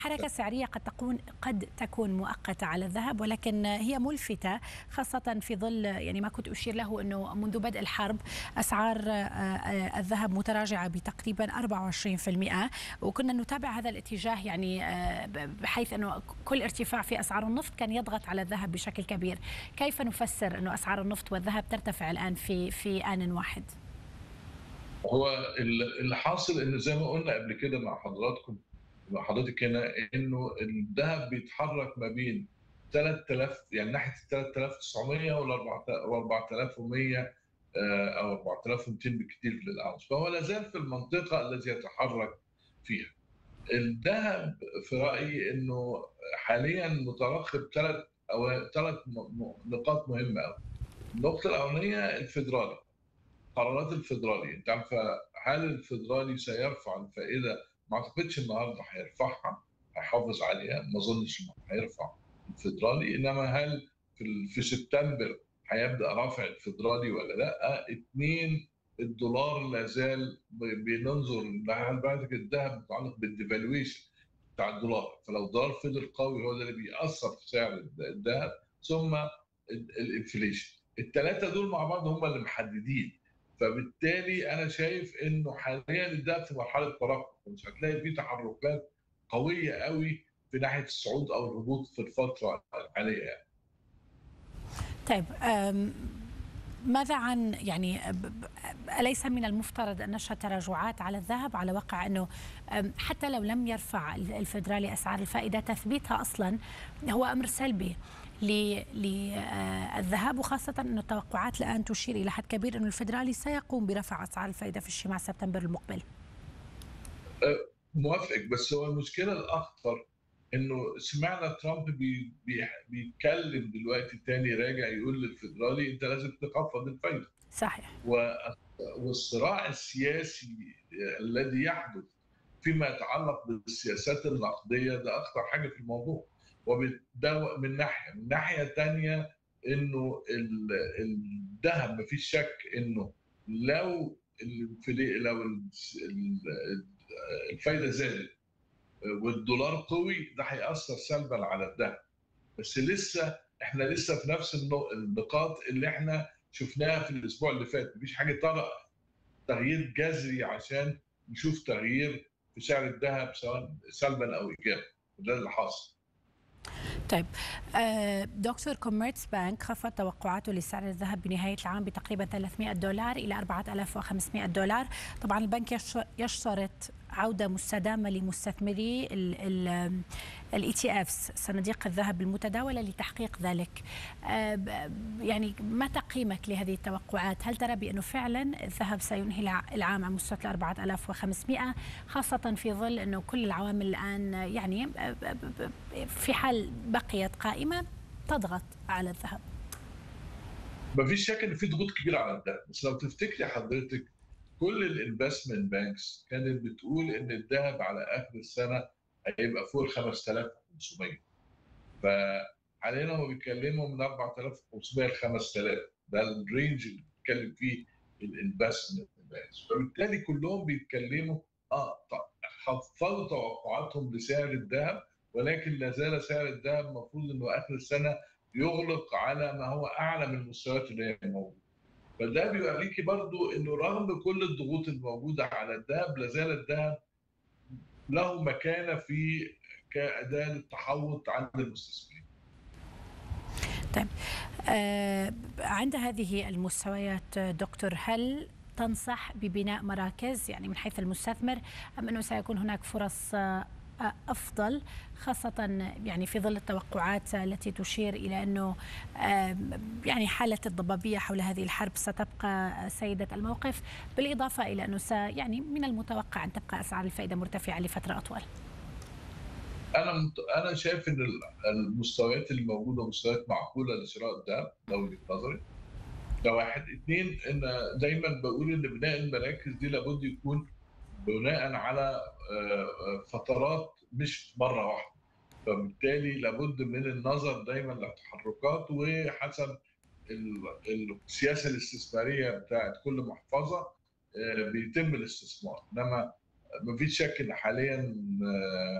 حركة سعرية قد تكون قد تكون مؤقتة على الذهب ولكن هي ملفتة خاصة في ظل يعني ما كنت أشير له أنه منذ بدء الحرب أسعار الذهب متراجعة بتقريبا 24% وكنا نتابع هذا الاتجاه يعني بحيث أنه كل ارتفاع في أسعار النفط كان يضغط على الذهب بشكل كبير كيف نفسر أنه أسعار النفط والذهب ترتفع الآن في في آن واحد؟ هو اللي حاصل انه زي ما قلنا قبل كده مع حضراتكم مع حضرتك هنا انه الذهب بيتحرك ما بين 3000 يعني ناحيه 3900 وال 4100 او 4200 بالكثير للاونس فهو لا زال في المنطقه التي يتحرك فيها. الذهب في رايي انه حاليا مترقب ثلاث او ثلاث نقاط مهمه قوي. النقطه الاولانيه الفدرالي قرارات الفدرالي انت عارفه هل الفدرالي سيرفع الفائده ما اعتقدش النهارده هيرفعها هيحافظ عليها ما اظنش انه هيرفع الفدرالي انما هل في في سبتمبر هيبدا رافع الفدرالي ولا لا؟ اثنين الدولار لا زال بننظر هل بعد الذهب متعلق بالديفالويشن بتاع الدولار فلو الدولار فضل قوي هو ده اللي بيأثر في سعر الذهب ثم الانفليشن الثلاثه دول مع بعض هم اللي محددين فبالتالي انا شايف انه حاليا الذهب في مرحله ترقب مش هتلاقي فيه تحركات قويه قوي في ناحيه الصعود او الهبوط في الفتره الحاليه يعني. طيب ماذا عن يعني أليس من المفترض أن نشهد تراجعات على الذهب على واقع أنه حتى لو لم يرفع الفدرالي أسعار الفائدة تثبيتها أصلا هو أمر سلبي للذهب وخاصة أن التوقعات الآن تشير إلى حد كبير أن الفدرالي سيقوم برفع أسعار الفائدة في الشمال سبتمبر المقبل موافق بس هو المشكلة الأخطر انه سمعنا ترامب بي بي بيتكلم دلوقتي تاني راجع يقول للفدرالي انت لازم تخفض الفايده. صحيح. والصراع السياسي الذي يحدث فيما يتعلق بالسياسات النقديه ده اخطر حاجه في الموضوع. وده من ناحيه، من ناحيه ثانيه انه الذهب مفيش شك انه لو لو الفايده زادت والدولار قوي ده هيأثر سلبا على الذهب بس لسه احنا لسه في نفس النقاط اللي احنا شفناها في الاسبوع اللي فات مفيش حاجه طرأ تغيير جذري عشان نشوف تغيير في سعر الذهب سواء سلبا او ايجابا وده اللي حاصل طيب دكتور كوميرتس بانك خفض توقعاته لسعر الذهب بنهاية العام بتقريبا 300 دولار إلى 4500 دولار طبعا البنك يشترط عودة مستدامة لمستثمري الاي تي افس صناديق الذهب المتداولة لتحقيق ذلك يعني ما تقييمك لهذه التوقعات هل ترى بأنه فعلا الذهب سينهي العام على مستوى 4500 خاصة في ظل أنه كل العوامل الآن يعني في حال بقيت قائمة تضغط على الذهب ما فيش شك ان في ضغوط كبيره على الذهب بس لو تفتكري حضرتك كل الانفستمنت بانكس كانت بتقول ان الذهب على اخر السنه هيبقى فوق 5500 فحاليا هم بيتكلموا من 4500 ل 5000 ده الرينج اللي بيتكلم فيه الانفستمنت بانكس فبالتالي كلهم بيتكلموا اه خفضوا توقعاتهم لسعر الذهب ولكن لا زال سعر الذهب المفروض انه اخر السنه يغلق على ما هو اعلى من المستويات اللي هي موجوده. فده بيوريكي برضو انه رغم كل الضغوط الموجوده على الذهب لا زال الذهب له مكانه في كاداه للتحوط عند المستثمرين. طيب آه عند هذه المستويات دكتور هل تنصح ببناء مراكز يعني من حيث المستثمر ام انه سيكون هناك فرص افضل خاصه يعني في ظل التوقعات التي تشير الى انه يعني حاله الضبابيه حول هذه الحرب ستبقى سيده الموقف بالاضافه الى انه يعني من المتوقع ان تبقى اسعار الفائده مرتفعه لفتره اطول. انا انا شايف ان المستويات اللي موجوده مستويات معقوله لشراء الذهب ده وجهه نظري. ده واحد، اثنين ان دايما بقول ان بناء المراكز دي لابد يكون بناء على فترات مش مره واحده فبالتالي لابد من النظر دايما للتحركات وحسب السياسه الاستثماريه بتاعت كل محفظه بيتم الاستثمار انما ما فيش شك ان حاليا